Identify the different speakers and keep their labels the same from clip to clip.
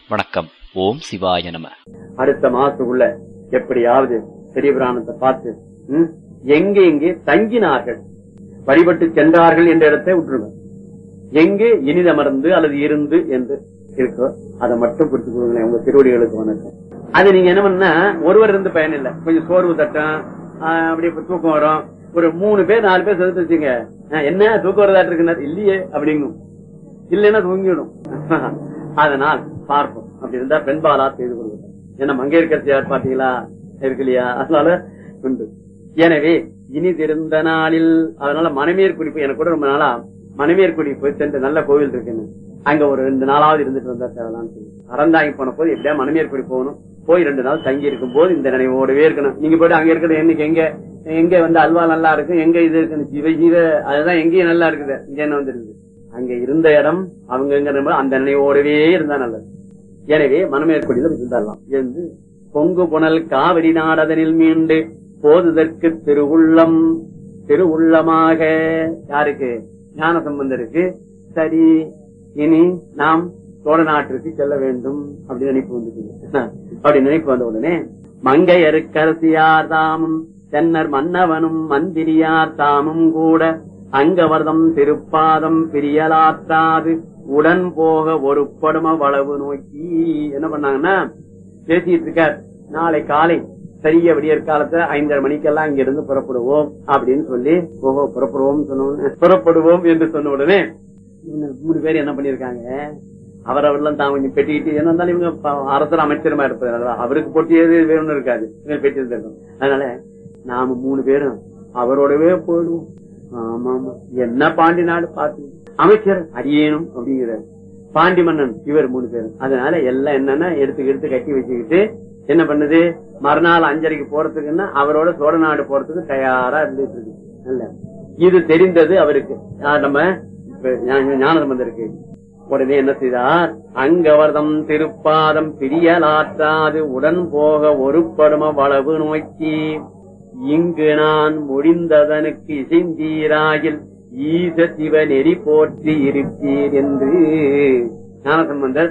Speaker 1: வணக்கம் ஓம் சிவாய நம
Speaker 2: அடுத்த மாசத்துக்குள்ள எப்படியாவது பெரிய புராணத்தை பார்த்து ம், எங்கே எங்கே தங்கினார்கள் வழிபட்டு சென்றார்கள் என்ற இடத்தை விட்டுருங்க எங்கே இனிதமர்ந்து அல்லது இருந்து என்று இருக்கோ அதை மட்டும் பிடிச்சு கொடுங்களேன் உங்க திருவடிகளுக்கு வணக்கம் அது நீங்க என்ன பண்ணா ஒருவர் இருந்து பயன் இல்லை கொஞ்சம் சோர்வு தட்டம் ஆஹ், அப்படியே இப்ப தூக்கம் வரும் ஒரு மூணு பேர் நாலு பேர் சேர்த்து வச்சுங்க ஆஹ், என்ன தூக்கம் வரதாட்டு இருக்குன்னா இல்லையே அப்படிங்கும் இல்லைன்னா தூங்கிடும் அதனால் பார்ப்போம் அப்படி இருந்தா பெண்பாலா செய்து கொள்வோம் ஏன்னா மங்கையர்கரசியார் பாத்தீங்களா இருக்கு இல்லையா அதனால உண்டு எனவே இனி திருந்த நாளில் அதனால மனைவியர் குடிப்பு எனக்கு கூட ரொம்ப நாளா மனைவியர் குடி போய் சென்று நல்ல கோவில் இருக்குன்னு அங்க ஒரு ரெண்டு நாளாவது இருந்துட்டு வந்தா தேவலான்னு சொல்லி அறந்தாங்கி போன போது எப்படியா மனைவியர் குடி போகணும் போய் ரெண்டு நாள் தங்கி இருக்கும் போது இந்த நினைவோடவே இருக்கணும் நீங்க போயிட்டு அங்க இருக்கிறது என்னைக்கு எங்க எங்க வந்து அல்வா நல்லா இருக்கு எங்க இது இருக்குன்னு ஜீவ ஜீவ அதுதான் எங்கேயும் நல்லா இருக்குது இங்க என்ன வந்துருக்குது அங்க இருந்த இடம் அவங்க அந்த நினைவோடவே இருந்தா நல்லது எனவே மனமேற்கொடியில இருந்தாரலாம் இருந்து பொங்கு புனல் காவிரி நாடதனில் மீண்டு போதுதற்கு திருவுள்ளம் திருவுள்ளமாக யாருக்கு ஞான சம்பந்தருக்கு சரி இனி நாம் சோழ நாட்டிற்கு செல்ல வேண்டும் அப்படி நினைப்பு வந்துட்டு அப்படி நினைப்பு வந்த உடனே மங்கையருக்கரசியார் தாமும் தென்னர் மன்னவனும் மந்திரியார் தாமும் கூட அங்கவர்தம் திருப்பாதம் பிரியலாற்றாது உடன் போக ஒரு படும வளவு நோக்கி என்ன பண்ணாங்கன்னா பேசிட்டு இருக்கார் நாளை காலை சரிய விடியற் காலத்துல ஐந்தரை மணிக்கெல்லாம் இங்க இருந்து புறப்படுவோம் அப்படின்னு சொல்லி ஓஹோ புறப்படுவோம் சொன்ன உடனே, புறப்படுவோம் என்று சொன்ன உடனே இவங்க மூணு பேர் என்ன பண்ணிருக்காங்க அவரவரெல்லாம் தான் கொஞ்சம் பெட்டிக்கிட்டு என்ன இருந்தாலும் இவங்க ப- அரசர் அமைச்சருமா இருப்பது அவருக்கு பொட்டியது வேணும்னு இருக்காது இவங்க பெட்டி இருந்திருக்கும் அதனால நாம மூணு பேரும் அவரோடவே போயிடுவோம் ஆமா ஆமா என்ன பாண்டி நாடு பார்த்து அமைச்சர் அடியேனும் அப்படிங்கிறார் பாண்டி மன்னன் இவர் மூணு பேர் அதனால எல்லாம் என்னன்னா எடுத்து எடுத்து கட்டி வச்சுக்கிட்டு என்ன பண்ணுது மறுநாள் அஞ்சரைக்கு போறதுக்குன்னா அவரோட சோழ நாடு போறதுக்கு தயாரா இருந்துட்டு இருக்கு நல்ல இது தெரிந்தது அவருக்கு யார் நம்ம இப்ப ஞா- ஞானசம்பந்தருக்கு உடனே என்ன செய்தார் அங்கவர்தம் திருப்பாதம் பிரியலாற்றாது உடன் போக ஒரு படும வளவு நோக்கி இங்கு நான் முடிந்ததனுக்கு இசைந்தீராகில் ஈச சிவ நெறி போற்றி இருப்பீர் என்று ஞானசம்பந்தர்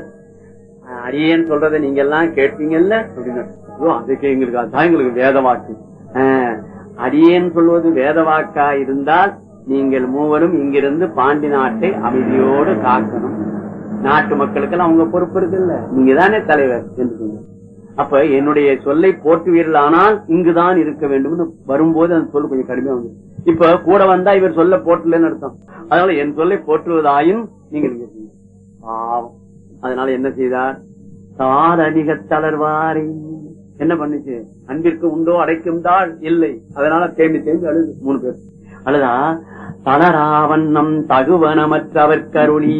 Speaker 2: அரியன் சொல்றதை நீங்க எல்லாம் கேட்பீங்கல்ல அப்படின்னு ஐயோ, அதுக்கு எங்களுக்கு அதான் எங்களுக்கு வேத வாக்கு ஆஹ், அடியேன் சொல்வது வேத வாக்கா இருந்தால் நீங்கள் மூவரும் இங்கிருந்து பாண்டி நாட்டை அமைதியோடு காக்கணும் நாட்டு மக்களுக்கெல்லாம் அவங்க பொறுப்பு இருக்குல்ல நீங்க தானே தலைவர் என்று சொன்னார் அப்ப என்னுடைய சொல்லை போற்றுவீர்கள் ஆனால் இங்குதான் இருக்க வேண்டும்னு வரும்போது அந்த சொல் கொஞ்சம் கடுமையா வந்து இப்ப கூட வந்தா இவர் சொல்ல போட்டலன்னு அர்த்தம் அதனால என் சொல்லை போற்றுவதாயும் நீங்கள் இங்க இருக்கீங்க. பாவம் அதனால என்ன செய்தார் தாரணிக தளர்வாரை என்ன பண்ணுச்சு அன்பிற்கு உண்டோ அடைக்கும் தாள் இல்லை அதனால தேம்பி தேம்பி அழுது மூணு பேர் அழுதா தளராவண்ணம் தகுவனமற்றவர் கருளி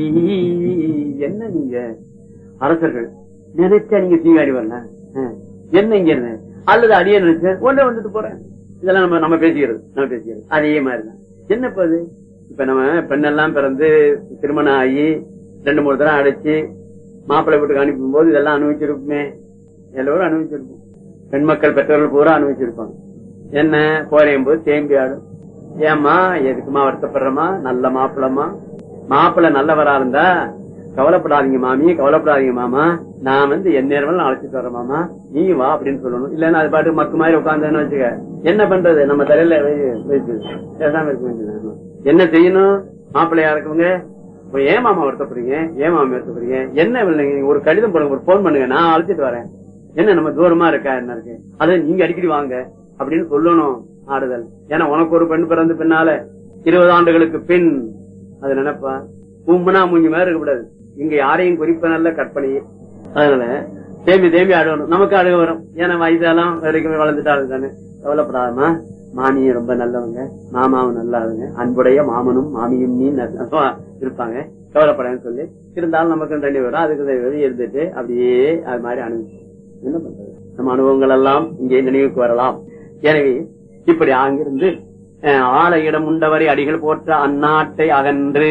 Speaker 2: என்ன நீங்க அரசர்கள் நினைச்சா நீங்க சீகாடி வரல அஹ், என்ன இங்க இருந்து அல்லது அடியே நினைச்ச உடனே வந்துட்டு போறேன் இதெல்லாம் நம்ம நம்ம பேசிக்கிறது நம்ம பேசிக்கிறது அதே மாதிரிதான் என்ன இப்ப அது இப்ப நம்ம பெண்ணெல்லாம் பிறந்து திருமணம் ஆகி ரெண்டு மூணு தடவை அடைச்சு மாப்பிள்ளை வீட்டுக்கு அனுப்பும் போது இதெல்லாம் அனுபவிச்சிருப்போமே எல்லோரும் அனுபவிச்சிருப்போம் பெண் மக்கள் பெற்றோர்கள் பூரா அனுபவிச்சிருப்பாங்க என்ன போறேன் போது தேம்பி ஆடும் ஏம்மா எதுக்குமா வருத்தப்படுறமா நல்ல மாப்பிள்ளமா மாப்பிள்ளை நல்லவரா இருந்தா கவலைப்படாதீங்க மாமி கவலைப்படாதீங்க மாமா நான் வந்து என் நேரம் அழைச்சிட்டு வரேன் மாமா நீ வா அப்படின்னு சொல்லணும் இல்லன்னா அது பாட்டு மக்கு மாதிரி உட்காந்துன்னு வச்சுக்க என்ன பண்றது நம்ம தலையில வை- வச்சு பேசாம இருக்க வேண்டியது என்ன செய்யணும் மாப்பிள்ளையா இருக்கவங்க இப்ப ஏன் மாமா வருத்தப்படுறீங்க ஏன் மாமா வருத்தப்படுறீங்க என்ன இல்லைங்க நீங்க ஒரு கடிதம் போடுங்க ஒரு போன் பண்ணுங்க நான் அழைச்சிட்டு வரேன் என்ன நம்ம தூரமா இருக்கா என்ன இருக்கு அது நீங்க அடிக்கடி வாங்க அப்படின்னு சொல்லணும் ஆறுதல் ஏன்னா உனக்கு ஒரு பெண் பிறந்து பின்னால இருபது ஆண்டுகளுக்கு பின் அது நினைப்பா கும்பனா மூஞ்சி மாதிரி இருக்கக்கூடாது இங்க யாரையும் குறிப்ப நல்ல கற்பனையே அதனால தேம்பி தேம்பி அழுகணும் நமக்கு அழுக வரும் ஏன்னா வயசாலாம் வரைக்கும் வளர்ந்துட்டாங்க தானே கவலைப்படாதமா மாமியும் ரொம்ப நல்லவங்க மாமாவும் நல்லாவங்க அன்புடைய மாமனும் மாமியும் நீ நல்ல- இருப்பாங்க கவலைப்படாதுன்னு சொல்லி இருந்தாலும் நமக்கு தண்ணி வரும் அதுக்கு தண்ணி வரும் இருந்துட்டு அப்படியே அது மாதிரி அனுபவிச்சு என்ன பண்றது நம்ம அனுபவங்கள் எல்லாம் இங்கே நினைவுக்கு வரலாம் எனவே இப்படி அங்கிருந்து அஹ், ஆலயிடம் உண்டவரை அடிகள் போற்ற அந்நாட்டை அகன்று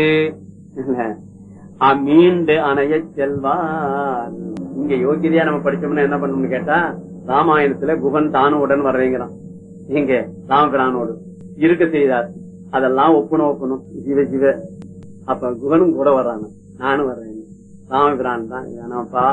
Speaker 2: அஹ், மீண்டு அணைய செல்வார் இங்க யோகிதையா நம்ம படிச்சோம்னா என்ன பண்ணணும்னு கேட்டா ராமாயணத்துல குகன் தானும் உடன் வர்றீங்கிறான் இங்க ராமபிரானோடு இருக்க செய்தார் அதெல்லாம் ஒப்புணும் ஒப்புணும் சிவ சிவ அப்ப குகனும் கூட வர்றாங்க நானும் வர்றேன் ராமபிரான் தான் வேணாம்ப்பா